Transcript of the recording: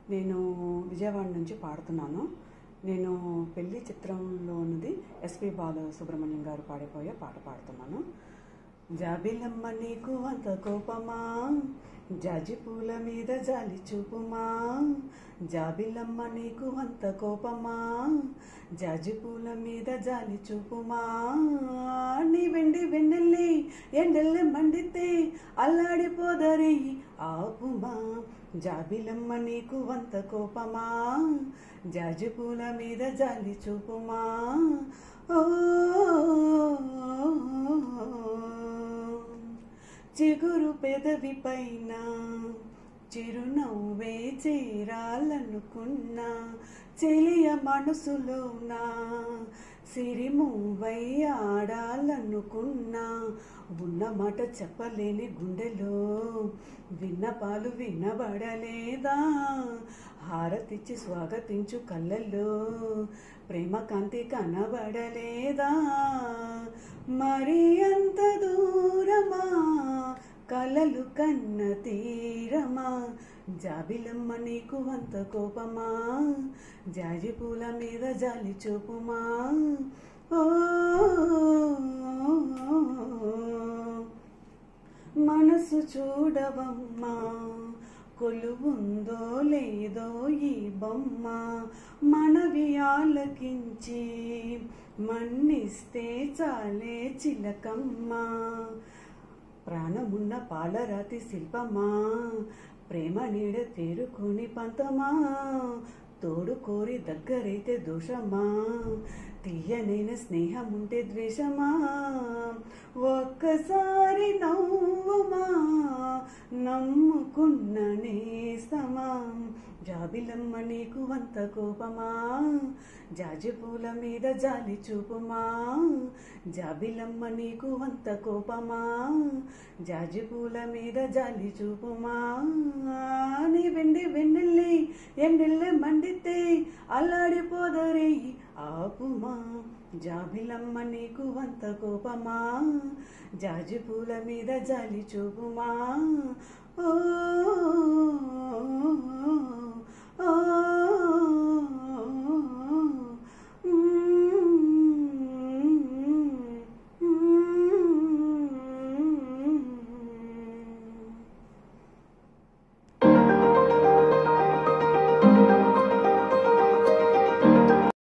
నేను విజయవాడ నుంచి పాడుతున్నాను నేను పెళ్లి చిత్రంలో ఉన్నది ఎస్పి బాల సుబ్రహ్మణ్యం గారు పాడిపోయే పాట పాడుతున్నాను జాబిలమ్మ నీకు అంత కోపమా జాజి పూల మీద జాలి చూపుమా జాబిలమ్మ నీకు అంత కోపమా జాజి పూల మీద జాలి చూపుమా నీ వెండి వెన్నెల్లి ఎండెల్లె మండితే అల్లాడిపోదరి ఆపుమా జాబిలమ్మ నీకు అంత కోపమా జాజి పూల మీద జాలి చూపుమా ఓ చిగురు పెదవి పైన చిరునవ్వే చేరాలనుకున్నా చెలియ మనసులోన సిరిమువ్వై ఆడాలనుకున్నా ఉన్న మాట చెప్పలేని గుండెలో విన్న పాలు వినబడలేదా హారతిచ్చి స్వాగతించు కళ్ళల్లో ప్రేమ కాంతి కనబడలేదా మరి అంత దూరమా కలలు కన్న తీరమా జాబిలమ్మ నీకు అంత కోపమా జాజి పూల మీద జాలి చూపుమా ఓ మనసు చూడవమ్మా కొలువుందో లేదో ఈ బొమ్మ మనవి ఆలకించి మన్నిస్తే చాలే చిలకమ్మ ప్రాణమున్న పాలరాతి శిల్పమా ప్రేమ నీడ తేరుకొని పంతమా తోడు కోరి దగ్గరైతే దోషమా తీయనైన స్నేహం ఉంటే ద్వేషమా ఒక్కసారి నవ్వుమా నమ్ముకున్న నేస్తమా జాబిలమ్మ నీకు అంత కోపమా జాజి పూల మీద జాలి చూపుమా జాబిలమ్మ నీకు అంత కోపమా జాజి పూల మీద జాలి చూపుమా నీ వెండి వెన్నెల్లి ఎండెల్లె మండితే అల్లాడిపోదరే ఆపుమా జాబిలమ్మ నీకు అంత కోపమా జాజి పూల మీద జాలి చూపుమా ఓ ఓ